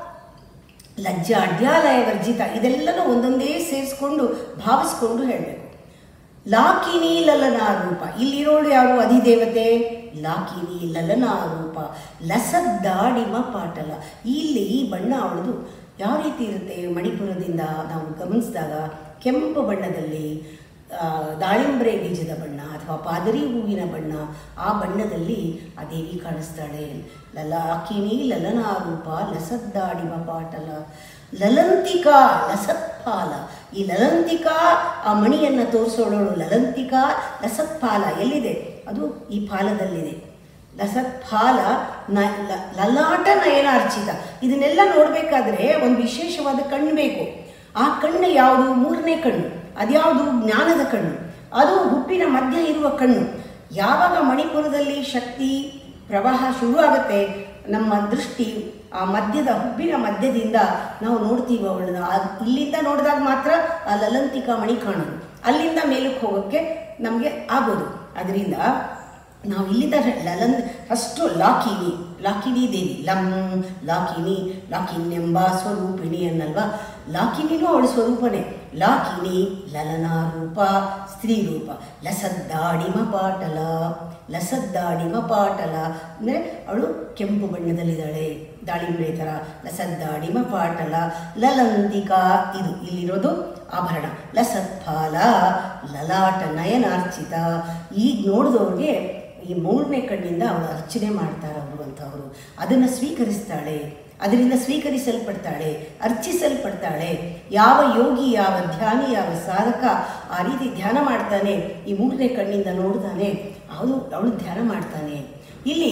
ಲಜ್ಜಾಡ್ಯಾಲಯ ವರ್ಜಿತ ಇದೆಲ್ಲನೂ ಒಂದೊಂದೇ ಸೇರಿಸ್ಕೊಂಡು ಭಾವಿಸ್ಕೊಂಡು ಹೇಳಬೇಕು ಲಾಕಿನಿ ಲಲನಾ ರೂಪ ಇಲ್ಲಿರೋಳು ಯಾರು ಅಧಿದೇವತೆ ಲಾಕಿನಿ ಲಲನಾ ರೂಪ ಲಸದ್ದಾಡಿಮ ಪಾಟಲ ಇಲ್ಲಿ ಈ ಬಣ್ಣ ಅವಳದು ಯಾವ ರೀತಿ ಇರುತ್ತೆ ಮಣಿಪುರದಿಂದ ನಾವು ಗಮನಿಸಿದಾಗ ಕೆಂಪು ಬಣ್ಣದಲ್ಲಿ ಆ, ದಾಳಿಂಬ್ರೆ ಬೀಜದ ಬಣ್ಣ ಅಥವಾ ಪಾದರಿ ಹೂವಿನ ಬಣ್ಣ ಆ ಬಣ್ಣದಲ್ಲಿ ಆ ದೇವಿ ಕಾಣಿಸ್ತಾಳೆ ಲಲಾಕಿನಿ ಲಲನಾ ರೂಪ ಲಸದ್ದಾಡಿಮ ಪಾಟಲ ಲಲಂತಿಕಾ ಲಸತ್ಪಾಲ ಈ ಲಲಂತಿಕಾ ಆ ಮಣಿಯನ್ನು ತೋರಿಸೋಳೋಳು ಲಲಂತಿಕಾ ಲಸತ್ಪಾಲ ಎಲ್ಲಿದೆ ಅದು ಈ ಪಾಲದಲ್ಲಿದೆ ಲಸತ್ಫಾಲ ನ ಲ- ಲಲಾಟ ನಯನ ಅರ್ಚಿತ ಇದನ್ನೆಲ್ಲ ನೋಡಬೇಕಾದ್ರೆ ಒಂದು ವಿಶೇಷವಾದ ಕಣ್ಣು ಬೇಕು ಆ ಕಣ್ಣು ಯಾವುದು ಮೂರನೇ ಕಣ್ಣು ಅದ್ಯಾವುದು ಜ್ಞಾನದ ಕಣ್ಣು ಅದು ಹುಟ್ಟಿನ ಮಧ್ಯ ಇರುವ ಕಣ್ಣು ಯಾವಾಗ ಮಣಿಪುರದಲ್ಲಿ ಶಕ್ತಿ ಪ್ರವಾಹ ಶುರುವಾಗುತ್ತೆ ನಮ್ಮ ದೃಷ್ಟಿ ಆ ಮಧ್ಯದ ಹುಬ್ಬಿನ ಮಧ್ಯದಿಂದ ನಾವು ನೋಡ್ತೀವಿ ಅವಳನ್ನ ಆ- ಇಲ್ಲಿಂದ ನೋಡಿದಾಗ ಮಾತ್ರ ಆ ಲಲಂತಿಕಾ ಮಣಿ ಕಾಣೋದು ಅಲ್ಲಿಂದ ಮೇಲಕ್ಕೆ ಹೋಗೋಕ್ಕೆ ನಮಗೆ ಆಗೋದು ಅದರಿಂದ ನಾವು ಇಲ್ಲಿಂದ ಲಲನ್ ಫಸ್ಟು ಲಾಕಿನಿ ಲಾಕಿನಿ ದೇವಿ ಲಂ ಲಾಕಿನಿ ಲಾಕಿನ್ಯೆಂಬ ಸ್ವರೂಪಿಣಿ ಅನ್ನಲ್ವಾ ಲಾಕಿನಿನೂ ಅವಳ ಸ್ವರೂಪನೇ ಲಾಕಿನಿ ಲಲನಾ ರೂಪ ಸ್ತ್ರೀ ರೂಪ ಲಸದ್ದಾಡಿಮ ಪಾಟಲ ಲಸದ್ದಾಡಿಮ ಪಾಟಲ ಅಂದರೆ ಅವಳು ಕೆಂಪು ಬಣ್ಣದಲ್ಲಿದ್ದಾಳೆ ದಾಳಿಂಬೆ ಥರ ಲಸದ್ದಾಡಿಮ ಪಾಟಲ ಲಲಂತಿಕಾ ಇದು ಇಲ್ಲಿರೋದು ಆಭರಣ ಲಸತ್ಫಾಲ ಲಲಾಟ ನಯನಾರ್ಚಿತ ಈಗ ನೋಡಿದವ್ರಿಗೆ ಈ ಮೂರನೇ ಕಣ್ಣಿಂದ ಅವಳು ಅರ್ಚನೆ ಮಾಡ್ತಾರೆ ಅವರು ಅಂತವರು ಅದನ್ನು ಸ್ವೀಕರಿಸ್ತಾಳೆ ಅದರಿಂದ ಸ್ವೀಕರಿಸಲ್ಪಡ್ತಾಳೆ ಅರ್ಚಿಸಲ್ಪಡ್ತಾಳೆ ಯಾವ ಯೋಗಿ ಯಾವ ಧ್ಯಾನಿ ಯಾವ ಸಾಧಕ ಆ ರೀತಿ ಧ್ಯಾನ ಮಾಡ್ತಾನೆ ಈ ಮೂರನೇ ಕಣ್ಣಿಂದ ನೋಡ್ತಾನೆ ಅವಳು ಅವಳು ಧ್ಯಾನ ಮಾಡ್ತಾನೆ ಇಲ್ಲಿ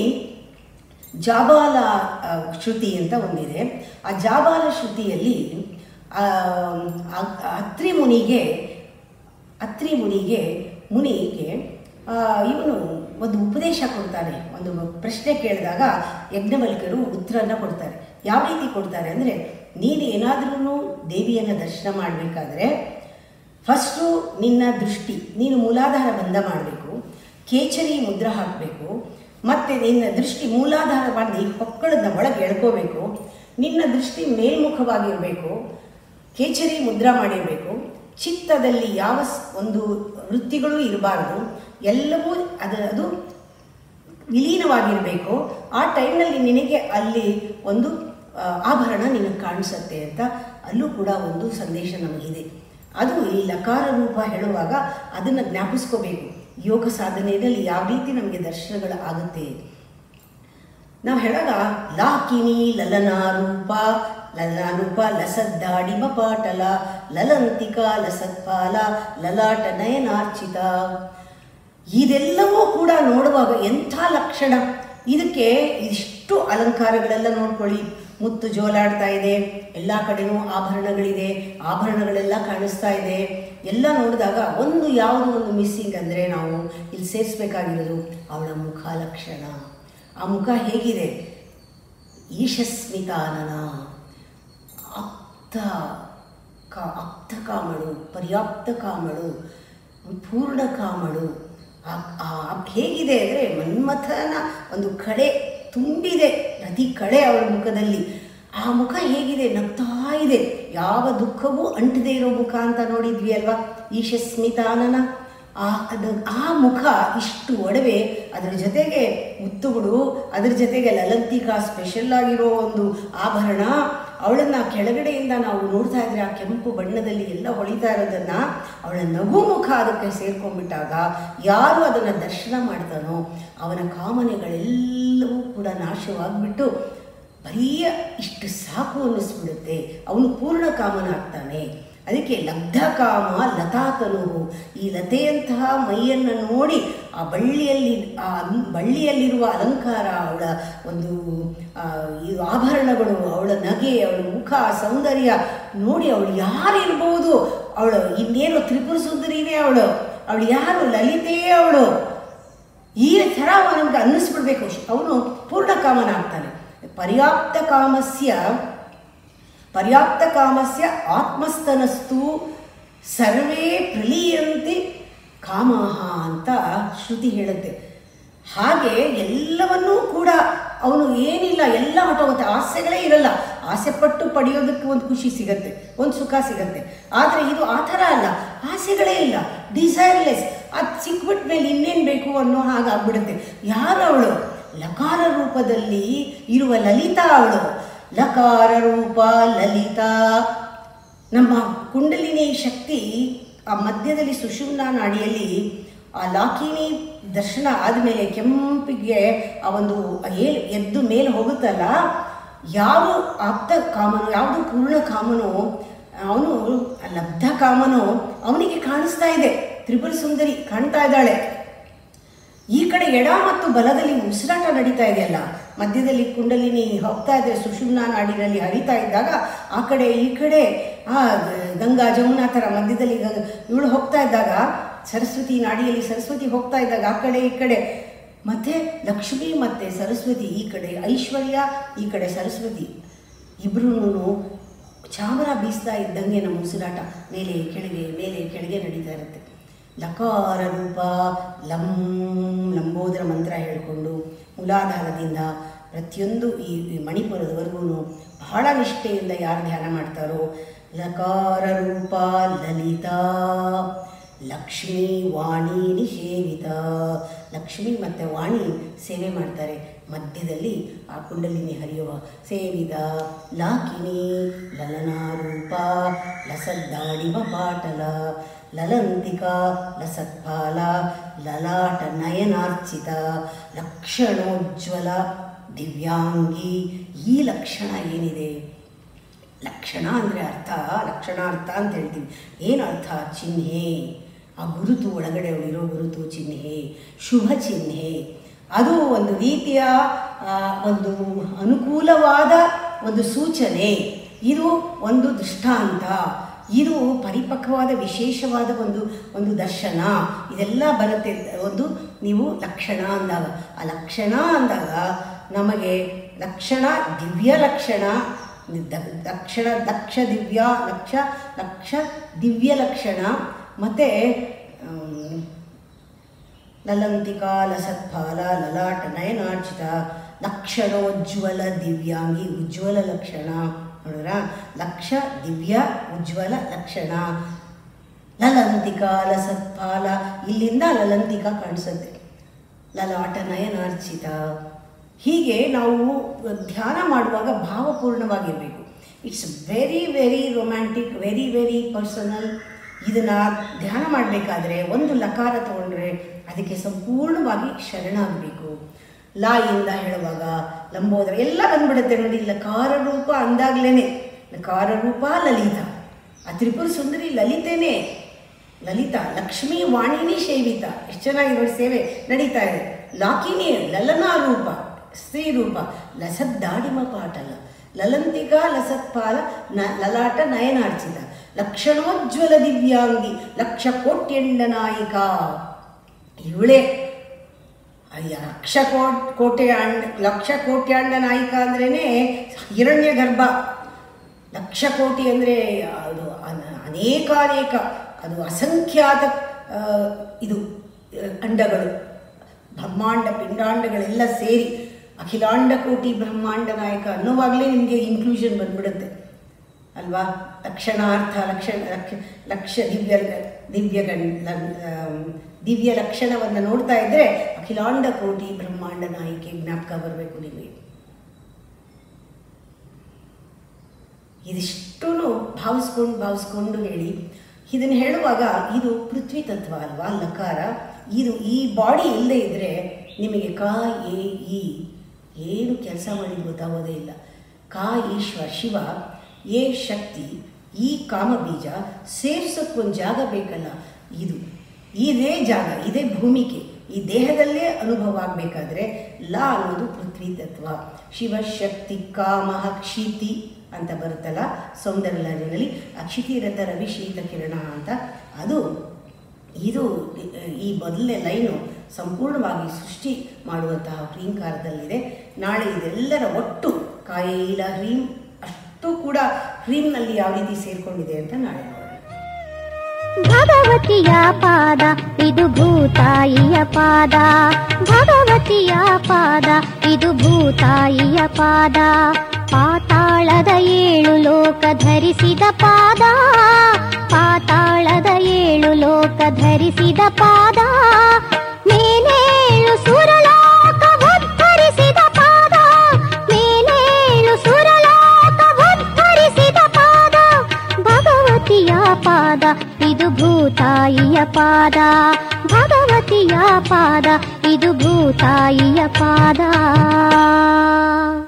ಜಾಬಾಲ ಆ, ಶ್ರುತಿ ಅಂತ ಒಂದಿದೆ ಆ ಜಾಬಾಲ ಶ್ರುತಿಯಲ್ಲಿ ಆ, ಆ- ಅತ್ರಿ ಮುನಿಗೆ ಅತ್ರಿ ಮುನಿಗೆ ಮುನಿಗೆ ಆ, ಇವನು ಒಂದು ಉಪದೇಶ ಕೊಡ್ತಾನೆ ಒಂದು ಪ್ರಶ್ನೆ ಕೇಳಿದಾಗ ಯಜ್ಞವಲ್ಕರು ಉತ್ತರನ ಕೊಡ್ತಾರೆ ಯಾವ ರೀತಿ ಕೊಡ್ತಾರೆ ಅಂದರೆ ನೀನು ಏನಾದ್ರೂ ದೇವಿಯನ್ನು ದರ್ಶನ ಮಾಡಬೇಕಾದ್ರೆ ಫಸ್ಟು ನಿನ್ನ ದೃಷ್ಟಿ ನೀನು ಮೂಲಾಧಾರ ಬಂಧ ಮಾಡಬೇಕು ಕೇಚರಿ ಮುದ್ರ ಹಾಕಬೇಕು ಮತ್ತು ನಿನ್ನ ದೃಷ್ಟಿ ಮೂಲಾಧಾರ ಮಾಡಿ ಹೊಕ್ಕಳದ ಒಳಗೆ ಎಳ್ಕೋಬೇಕು ನಿನ್ನ ದೃಷ್ಟಿ ಮೇಲ್ಮುಖವಾಗಿರಬೇಕು ಕೇಚರಿ ಮುದ್ರಾ ಮಾಡಿರಬೇಕು ಚಿತ್ತದಲ್ಲಿ ಯಾವ ಸ್- ಒಂದು ವೃತ್ತಿಗಳು ಇರಬಾರ್ದು ಎಲ್ಲವೂ ಅದು ಅದು ವಿಲೀನವಾಗಿರಬೇಕು ಆ ಟೈಮ್ನಲ್ಲಿ ನಿನಗೆ ಅಲ್ಲಿ ಒಂದು ಆ, ಆಭರಣ ನಿನಗೆ ಕಾಣಿಸುತ್ತೆ ಅಂತ ಅಲ್ಲೂ ಕೂಡ ಒಂದು ಸಂದೇಶ ನಮಗಿದೆ ಅದು ಈ ಲಕಾರ ರೂಪ ಹೇಳುವಾಗ ಅದನ್ನು ಜ್ಞಾಪಿಸ್ಕೋಬೇಕು ಯೋಗ ಸಾಧನೆಯಲ್ಲಿ ಯಾವ ರೀತಿ ನಮಗೆ ದರ್ಶನಗಳು ಆಗುತ್ತೆ ನಾವು ಹೇಳಾಗ ಲಾಕಿನಿ ಲಲನಾ ರೂಪ ಲಲನಾ ರೂಪ ಲಸದ್ದಾಡಿಮ ಪಾಟಲ ಲಲಂತಿಕ ಲಸತ್ಪಾಲ ಲಲಾಟ ನಯನಾರ್ಚಿತ ಇದೆಲ್ಲವೂ ಕೂಡ ನೋಡುವಾಗ ಎಂಥ ಲಕ್ಷಣ ಇದಕ್ಕೆ ಇಷ್ಟು ಅಲಂಕಾರಗಳೆಲ್ಲ ನೋಡ್ಕೊಳ್ಳಿ ಮುತ್ತು ಜೋಲಾಡ್ತಾ ಇದೆ ಎಲ್ಲ ಕಡೆನೂ ಆಭರಣಗಳಿದೆ ಆಭರಣಗಳೆಲ್ಲ ಕಾಣಿಸ್ತಾ ಇದೆ ಎಲ್ಲ ನೋಡಿದಾಗ ಒಂದು ಯಾವುದು ಒಂದು ಮಿಸ್ಸಿಂಗ್ ಅಂದರೆ ನಾವು ಇಲ್ಲಿ ಸೇರಿಸ್ಬೇಕಾಗಿರೋದು ಅವಳ ಮುಖ ಲಕ್ಷಣ ಆ ಮುಖ ಹೇಗಿದೆ ಈಶಸ್ಮಿತಾನನ ಆಪ್ತ ಕಾ ಆಪ್ತ ಕಾಮಳು ಪರ್ಯಾಪ್ತ ಕಾಮಳು ಪೂರ್ಣ ಕಾಮಳು ಆ- ಆ- ಹೇಗಿದೆ ಅಂದರೆ ಮನ್ಮಥನ ಒಂದು ಕಳೆ ತುಂಬಿದೆ ನದಿ ಕಳೆ ಅವಳ ಮುಖದಲ್ಲಿ ಆ ಮುಖ ಹೇಗಿದೆ ನಗ್ತಾ ಇದೆ ಯಾವ ದುಃಖವೂ ಅಂಟದೇ ಇರೋ ಮುಖ ಅಂತ ನೋಡಿದ್ವಿ ಅಲ್ವಾ ಈಶಸ್ಮಿತಾನನ ಆ ಅದು ಆ ಮುಖ ಇಷ್ಟು ಒಡವೆ ಅದರ ಜೊತೆಗೆ ಮುತ್ತುಗಳು ಅದ್ರ ಜೊತೆಗೆ ಲಲಂತಿಕಾ ಸ್ಪೆಷಲ್ ಆಗಿರೋ ಒಂದು ಆಭರಣ ಅವಳನ್ನ ಕೆಳಗಡೆಯಿಂದ ನಾವು ನೋಡ್ತಾ ಇದ್ರೆ ಆ ಕೆಂಪು ಬಣ್ಣದಲ್ಲಿ ಎಲ್ಲ ಹೊಳಿತಾ ಇರೋದನ್ನ ಅವಳ ನಗು ಮುಖ ಅದಕ್ಕೆ ಸೇರ್ಕೊಂಡ್ಬಿಟ್ಟಾಗ ಯಾರು ಅದನ್ನು ದರ್ಶನ ಮಾಡ್ತಾನೋ ಅವನ ಕಾಮನೆಗಳೆಲ್ಲವೂ ಕೂಡ ನಾಶವಾಗ್ಬಿಟ್ಟು ಬರೀ ಇಷ್ಟು ಸಾಕು ಅನ್ನಿಸ್ಬಿಡುತ್ತೆ ಅವನು ಪೂರ್ಣ ಕಾಮನ ಆಗ್ತಾನೆ ಅದಕ್ಕೆ ಲಬ್ಧ ಕಾಮ ಲತಾತನು ಈ ಲತೆಯಂತಹ ಮೈಯನ್ನು ನೋಡಿ ಆ ಬಳ್ಳಿಯಲ್ಲಿ ಆ ಅಂ- ಬಳ್ಳಿಯಲ್ಲಿರುವ ಅಲಂಕಾರ ಅವಳ ಒಂದು ಆ, ಈ ಆಭರಣಗಳು ಅವಳ ನಗೆ ಅವಳ ಮುಖ ಸೌಂದರ್ಯ ನೋಡಿ ಅವಳು ಯಾರಿರ್ಬೋದು ಅವಳು ಇನ್ನೇನು ತ್ರಿಪುರ ಸುಂದರಿನೇ ಅವಳು ಅವಳು ಯಾರು ಲಲಿತೆಯೇ ಅವಳು ಈ ಥರ ಅವನಿಗೆ ಅನ್ನಿಸ್ಬಿಡ್ಬೇಕು ಅವನು ಪೂರ್ಣ ಕಾಮನ ಆಗ್ತಾನೆ ಪರ್ಯಾಪ್ತ ಕಾಮಸ್ಯ ಪರ್ಯಾಪ್ತ ಕಾಮಸ್ಯ ಆತ್ಮಸ್ತನಸ್ತು ಸರ್ವೇ ಪ್ರಲೀಯಂತೆ ಕಾಮಹ ಅಂತ ಶ್ರುತಿ ಹೇಳುತ್ತೆ ಹಾಗೆ ಎಲ್ಲವನ್ನೂ ಕೂಡ ಅವನು ಏನಿಲ್ಲ ಎಲ್ಲ ಹೊಟ್ಟೋಗುತ್ತೆ ಆಸೆಗಳೇ ಇರಲ್ಲ ಆಸೆ ಪಟ್ಟು ಪಡೆಯೋದಕ್ಕೆ ಒಂದು ಖುಷಿ ಸಿಗತ್ತೆ ಒಂದು ಸುಖ ಸಿಗತ್ತೆ ಆದರೆ ಇದು ಆ ಥರ ಅಲ್ಲ ಆಸೆಗಳೇ ಇಲ್ಲ ಡಿಸೈರ್ಲೆಸ್ ಅದು ಸಿಕ್ಬಿಟ್ಟ ಮೇಲೆ ಇನ್ನೇನು ಬೇಕು ಅನ್ನೋ ಹಾಗಾಗ್ಬಿಡುತ್ತೆ ಯಾರು ಅವಳು ಲಕಾರ ರೂಪದಲ್ಲಿ ಇರುವ ಲಲಿತಾ ಅವಳು ಲಕಾರ ರೂಪ ಲಲಿತಾ ನಮ್ಮ ಕುಂಡಲಿನಿ ಶಕ್ತಿ ಆ ಮಧ್ಯದಲ್ಲಿ ಸುಷುಮ್ನ ನಾಡಿಯಲ್ಲಿ ಆ ಲಾಕಿನಿ ದರ್ಶನ ಆದಮೇಲೆ ಕೆಂಪಿಗೆ ಆ ಒಂದು ಏಲ್ ಎದ್ದು ಮೇಲೆ ಹೋಗುತ್ತಲ್ಲ ಯಾವ ಆಪ್ತ ಕಾಮನು ಯಾವುದು ಪೂರ್ಣ ಕಾಮನು ಅವನು ಲಬ್ಧ ಕಾಮನು ಅವನಿಗೆ ಕಾಣಿಸ್ತಾ ಇದೆ ತ್ರಿಪುರ ಸುಂದರಿ ಕಾಣ್ತಾ ಇದ್ದಾಳೆ ಈ ಕಡೆ ಎಡ ಮತ್ತು ಬಲದಲ್ಲಿ ಉಸಿರಾಟ ನಡೀತಾ ಇದೆಯಲ್ಲ ಮಧ್ಯದಲ್ಲಿ ಕುಂಡಲಿನಿ ಹೋಗ್ತಾ ಇದ್ರೆ ಸುಷುಮ್ನ ನಾಡಿನಲ್ಲಿ ಹರಿತಾ ಇದ್ದಾಗ ಆ ಕಡೆ ಈ ಕಡೆ ಆ ಗಂಗಾ ಜಮುನಾ ಥರ ಮಧ್ಯದಲ್ಲಿ ಇವಳು ಹೋಗ್ತಾ ಇದ್ದಾಗ ಸರಸ್ವತಿ ನಾಡಿಯಲ್ಲಿ ಸರಸ್ವತಿ ಹೋಗ್ತಾ ಇದ್ದಾಗ ಆ ಕಡೆ ಈ ಕಡೆ ಮತ್ತೆ ಲಕ್ಷ್ಮಿ ಮತ್ತೆ ಸರಸ್ವತಿ ಈ ಕಡೆ ಐಶ್ವರ್ಯ ಈ ಕಡೆ ಸರಸ್ವತಿ ಇಬ್ರು ಚಾಮರ ಬೀಸ್ತಾ ಇದ್ದಂಗೆ ನಮ್ಮ ಉಸಿರಾಟ ಮೇಲೆ ಕೆಳಗೆ ಮೇಲೆ ಕೆಳಗೆ ನಡೀತಾ ಇರುತ್ತೆ ಲಕಾರ ರೂಪ ಲಂ ಲಂಬೋದರ ಮಂತ್ರ ಹೇಳಿಕೊಂಡು ಮೂಲಾಧಾರದಿಂದ ಪ್ರತಿಯೊಂದು ಈ ಈ ಮಣಿಪುರದವರೆಗೂ ಬಹಳ ನಿಷ್ಠೆಯಿಂದ ಯಾರು ಧ್ಯಾನ ಮಾಡ್ತಾರೋ ಲಕಾರ ರೂಪ ಲಲಿತಾ ಲಕ್ಷ್ಮೀ ವಾಣಿ ನಿಷೇವಿತ ಲಕ್ಷ್ಮಿ ಮತ್ತು ವಾಣಿ ಸೇವೆ ಮಾಡ್ತಾರೆ ಮಧ್ಯದಲ್ಲಿ ಆ ಕುಂಡಲಿನಿ ಹರಿಯುವ ಸೇವಿತ ಲಾಕಿನಿ ಲಲನಾರೂಪ ಲಸದ್ದಾಡಿಮ ಪಾಟಲ ಲಲಂತಿಕಾ ಲಸತ್ಪಾಲ ಲಲಾಟ ನಯನಾರ್ಚಿತ ಲಕ್ಷಣೋಜ್ವಲ ದಿವ್ಯಾಂಗಿ ಈ ಲಕ್ಷಣ ಏನಿದೆ ಲಕ್ಷಣ ಅಂದರೆ ಅರ್ಥ ಲಕ್ಷಣಾರ್ಥ ಅಂತ ಹೇಳ್ತೀವಿ ಏನು ಅರ್ಥ ಚಿಹ್ನೆ ಆ ಗುರುತು ಒಳಗಡೆ ಅವಳಿರೋ ಗುರುತು ಚಿಹ್ನೆ ಶುಭ ಚಿಹ್ನೆ ಅದು ಒಂದು ರೀತಿಯ ಆ, ಒಂದು ಅನುಕೂಲವಾದ ಒಂದು ಸೂಚನೆ ಇದು ಒಂದು ದೃಷ್ಟಾಂತ ಇದು ಪರಿಪಕ್ವವಾದ ವಿಶೇಷವಾದ ಒಂದು ಒಂದು ದರ್ಶನ ಇದೆಲ್ಲ ಬರುತ್ತೆ ಒಂದು ನೀವು ಲಕ್ಷಣ ಅಂದಾಗ ಆ ಲಕ್ಷಣ ಅಂದಾಗ ನಮಗೆ ಲಕ್ಷಣ ದಿವ್ಯ ಲಕ್ಷಣ ದ- ದಕ್ಷಿಣ ದಕ್ಷ ದಿವ್ಯ ಲಕ್ಷ ಲಕ್ಷ ದಿವ್ಯ ಲಕ್ಷಣ ಮತ್ತು ಲಲಂತಿಕಾ ಲಸತ್ಫಾಲ ಲಲಾಟ ನಯನಾರ್ಚಿತ ಲಕ್ಷಣೋಜ್ವಲ ದಿವ್ಯಾಂಗಿ ಉಜ್ವಲ ಲಕ್ಷಣ ನೋಡಿದ್ರ ಲಕ್ಷ ದಿವ್ಯ ಉಜ್ವಲ ಲಕ್ಷಣ ಲಲಂತಿಕಾ ಲಸತ್ಫಾಲ ಇಲ್ಲಿಂದ ಲಲಂತಿಕಾ ಕಾಣಿಸುತ್ತೆ ಲಲಾಟ ನಯನಾರ್ಚಿತ ಹೀಗೆ ನಾವು ಧ್ಯಾನ ಮಾಡುವಾಗ ಭಾವಪೂರ್ಣವಾಗಿರಬೇಕು it's very very romantic very very personal ಇದನ್ನು ಧ್ಯಾನ ಮಾಡಬೇಕಾದ್ರೆ ಒಂದು ಲಕಾರ ತಗೊಂಡ್ರೆ ಅದಕ್ಕೆ ಸಂಪೂರ್ಣವಾಗಿ ಶರಣಾಗಬೇಕು ಲಾಯಿಂದ ಹೇಳುವಾಗ ಲಂಬೋದರ ಎಲ್ಲ ಬಂದ್ಬಿಡುತ್ತೆ ನೋಡಿ ಲಕಾರ ರೂಪ ಅಂದಾಗ್ಲೇ ಲಕಾರ ರೂಪ ಲಲಿತ ಆ ತ್ರಿಪುರ ಸುಂದರಿ ಲಲಿತೇನೆ ಲಲಿತಾ ಲಕ್ಷ್ಮೀ ವಾಣಿನಿ ಸೇವಿತ ಎಷ್ಟು ಚೆನ್ನಾಗಿ ನೋಡಿ ಸೇವೆ ನಡೀತಾ ಇದೆ ಲಾಕಿನಿ ಲಲನಾ ರೂಪ ಸ್ತ್ರೀ ರೂಪ ಲಸದ್ದಾಡಿಮ ಪಾಟಲ ಲಲಂತಿಕಾ ಲಸತ್ಪಾಲ ನ ಲಲಾಟ ನಯನಾರ್ಚಿತ ಲಕ್ಷಣೋಜ್ವಲ ದಿವ್ಯಾಂಗಿ ಲಕ್ಷ ಕೋಟ್ಯಂಡ ನಾಯಿಕ ಇವಳೇ ಅಯ್ಯ ಲಕ್ಷ ಕೋಟ್ ಕೋಟೆ ಅಂಡ್ ಲಕ್ಷ ಕೋಟ್ಯಾಂಡ ನಾಯಿಕ ಅಂದ್ರೇ ಹಿರಣ್ಯ ಗರ್ಭ ಲಕ್ಷ ಕೋಟಿ ಅಂದರೆ ಅದು ಅನ- ಅನೇಕಾನೇಕ ಅದು ಅಸಂಖ್ಯಾತ ಆ, ಇದು ಆ, ಅಂಡಗಳು ಬ್ರಹ್ಮಾಂಡ ಪಿಂಡಾಂಡಗಳೆಲ್ಲ ಸೇರಿ ಅಖಿಲಾಂಡ ಕೋಟಿ ಬ್ರಹ್ಮಾಂಡ ನಾಯಕ ಅನ್ನೋವಾಗಲೇ ನಿಮಗೆ ಇನ್ಕ್ಲೂಷನ್ ಬಂದ್ಬಿಡುತ್ತೆ ಅಲ್ವಾ ಲಕ್ಷಣಾರ್ಥ ಲಕ್ಷಣ ಲಕ್ಷ ಲಕ್ಷ ದಿವ್ಯ ದಿವ್ಯ ಗಣ್ ಲ- ಆಮ್, ದಿವ್ಯ ಲಕ್ಷಣವನ್ನು ನೋಡ್ತಾ ಇದ್ದರೆ ಅಖಿಲಾಂಡ ಕೋಟಿ ಬ್ರಹ್ಮಾಂಡ ನಾಯಿಕೆ ಜ್ಞಾಪಕ ಬರಬೇಕು ನಿಮಗೆ ಇದಿಷ್ಟೂ ಭಾವಿಸ್ಕೊಂಡು ಭಾವಿಸ್ಕೊಂಡು ಹೇಳಿ ಇದನ್ನು ಹೇಳುವಾಗ ಇದು ಪೃಥ್ವಿ ತತ್ವ ಅಲ್ವಾ ಲಕಾರ ಇದು ಈ ಬಾಡಿ ಇಲ್ಲದೆ ಇದ್ದರೆ ನಿಮಗೆ ಕ ಎ ಇ ಏನು ಕೆಲಸ ಮಾಡಿದ್ದು ಗೊತ್ತಾಗೋದೇ ಇಲ್ಲ ಕಾ ಈಶ್ವರ ಶಿವ ಎ ಶಕ್ತಿ ಈ ಕಾಮಬೀಜ ಸೇರ್ಸೋಕ್ಕೊಂದು ಜಾಗ ಬೇಕಲ್ಲ ಇದು ಇದೇ ಜಾಗ ಇದೇ ಭೂಮಿಕೆ ಈ ದೇಹದಲ್ಲೇ ಅನುಭವ ಆಗಬೇಕಾದ್ರೆ ಲಾ ಅನ್ನೋದು ಪೃಥ್ವಿ ತತ್ವ ಶಿವಶಕ್ತಿ ಕಾಮಃ ಕ್ಷಿತಿ ಅಂತ ಬರುತ್ತಲ್ಲ ಸೌಂದರ್ಯಲಹರಿನಲ್ಲಿ ಅಕ್ಷಿತಿ ರಥ ರವಿ ಶೀತ ಕಿರಣ ಅಂತ ಅದು ಇದು ಈ ಮೊದಲನೇ ಲೈನು ಸಂಪೂರ್ಣವಾಗಿ ಸೃಷ್ಟಿ ಮಾಡುವಂತಹ ಹ್ರೀಂಕಾರದಲ್ಲಿದೆ ನಾಳೆ ಇದೆಲ್ಲರ ಒಟ್ಟು ಕಾಯಿಲ ಹ್ರೀಂ ಅಷ್ಟು ಕೂಡ ಹ್ರೀಂನಲ್ಲಿ ಯಾವ ರೀತಿ ಸೇರ್ಕೊಂಡಿದೆ ಅಂತ ನಾಳೆ ನೋಡೋಣ ಭಗವತಿಯ ಪಾದ ಇದು ಭೂತಾಯಿಯ ಪಾದ ಭಗವತಿಯ ಪಾದ ಇದು ಭೂತಾಯಿಯ ಪಾದ ಪಾತಾಳದ ಏಳು ಲೋಕ ಧರಿಸಿದ ಪಾದ ಪಾತಾಳದ ಏಳು ಲೋಕ ಧರಿಸಿದ ಪಾದ ಮೇಲೇಳು ಸುರಲೋಕ ಉದ್ಧರಿಸಿದ ಪಾದ ಮೇಲೇಳು ಸುರಲೋಕ ಉದ್ಧರಿಸಿದ ಪಾದ ಭಗವತಿಯ ಪಾದ ಇದು ಭೂತಾಯಿಯ ಪಾದ ಭಗವತಿಯ ಪಾದ ಇದು ಭೂತಾಯಿಯ ಪಾದ